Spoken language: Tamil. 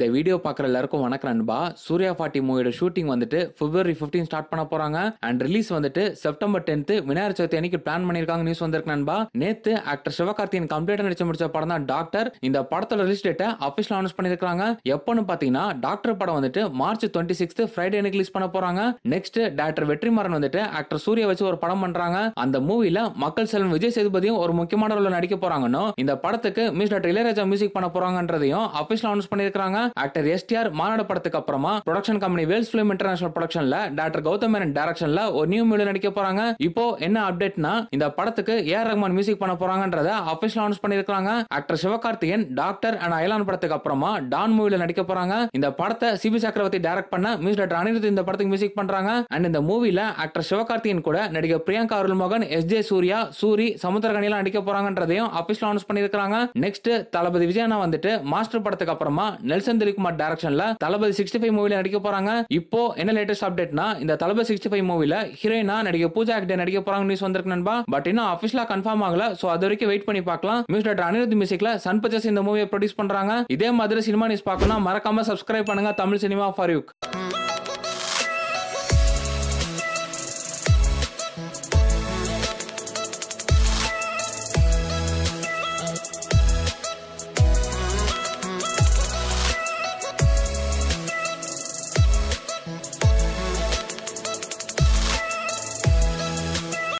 இந்த வீடியோ பார்க்குற எல்லாருக்கும் வணக்கம் நண்பா சூர்யா ஃபார்ட்டி மூவியோட ஷூட்டிங் வந்துட்டு பிப்ரவரி 15 ஸ்டார்ட் பண்ண போறாங்க அண்ட் ரிலீஸ் வந்துட்டு செப்டம்பர் டென்த் விநாயகர் சதுர்த்தி அன்னைக்கு பிளான் பண்ணிருக்காங்க நியூஸ் வந்திருக்கு நண்பா நேத்து ஆக்டர் சிவகார்த்தியன் கம்ப்ளீட்டா நடிச்சு முடிச்ச படம் தான் டாக்டர் இந்த படத்தோட ரிலீஸ் டேட்டை அபிஷியல் அனௌன்ஸ் பண்ணிருக்காங்க எப்போன்னு பாத்தீங்கன்னா டாக்டர் படம் வந்துட்டு மார்ச் டுவெண்ட்டி சிக்ஸ்த் ஃப்ரைடே அன்னைக்கு ரிலீஸ் பண்ண போறாங்க நெக்ஸ்ட் டேரக்டர் வெற்றிமாறன் வந்துட்டு ஆக்டர் சூர்யா வச்சு ஒரு படம் பண்றாங்க அந்த மூவில மக்கள் செல்வன் விஜய் சேதுபதியும் ஒரு முக்கியமான ரோல நடிக்க போறாங்கன்னு இந்த படத்துக்கு மிஸ் டாக்டர் இளையராஜா மியூசிக் பண்ண போறாங்கன்றதையும் அபிஷியல் அனௌன்ஸ் பண்ணிருக்காங்க ஆக்டர் எஸ்டிஆர் மாநாடு படத்துக்கு அப்புறமா production company Vels film international ப்ரொடக்ஷன்ல டாக்டர் கௌதம் மேனன் டைரக்ஷன்ல ஒரு நியூ மூவில நடிக்க போறாங்க இப்போ என்ன அப்டேட்னா இந்த படத்துக்கு ஏஆர் ரஹ்மான் மியூசிக் பண்ண போறாங்கன்றத அபிஷியல் அனௌன்ஸ் பண்ணிருக்காங்க actor Sivakarthikeyan Doctor and Ayalaan படத்துக்கு அப்புறமா டான் மூவில நடிக்க போறாங்க இந்த படத்தை சிபி சக்கரவர்த்தி டைரக்ட் பண்ண மியூஸ் டாக்டர் அனிருத் இந்த படத்துக்கு மியூசிக் பண்றாங்க அண்ட் இந்த மூவில ஆக்டர் சிவகார்த்திகேயன் கூட நடிகர் பிரியங்கா அருள்மோகன் எஸ் ஜே சூர்யா சூரி சமுத்திரகனிலாம் நடிக்க போறாங்கன்றதையும் அபிஷியல் அனௌன்ஸ் பண்ணிருக்காங்க நெக்ஸ்ட் தளபதி விஜயனா வந்துட்டு மாஸ்டர் படத்துக்கு அப்புறமா நெல்சன் திலீப்குமார் டைரக்ஷன்ல தளபதி சிக்ஸ்டி ஃபைவ் மூவில நடிக்க போறாங்க இப்போ என்ன லேட்டஸ்ட் அப்டேட்னா இந்த தளபதி சிக்ஸ்டி ஃபைவ் மூவில ஹீரோயினா நடிகை பூஜா ஆக்டே நடிக்க போறாங்க நியூஸ் வந்திருக்கு நண்பா பட் இன்னும் அபிஷியலா கன்ஃபார்ம் ஆகல சோ அது வரைக்கும் வெயிட் பண்ணி பார்க்கலாம் மியூஸ் டாக்டர் அனிருத் மியூசிக்ல சன் பிக்சர்ஸ் இந்த மூவியை ப்ரொடியூஸ் பண்றாங்க இதே மாதிரி சினிமா நியூஸ் பார்க்கணும் மறக்காம சப்ஸ்கிரைப் பண்ணுங்க தமிழ் சினிமா ஃபார் யூக்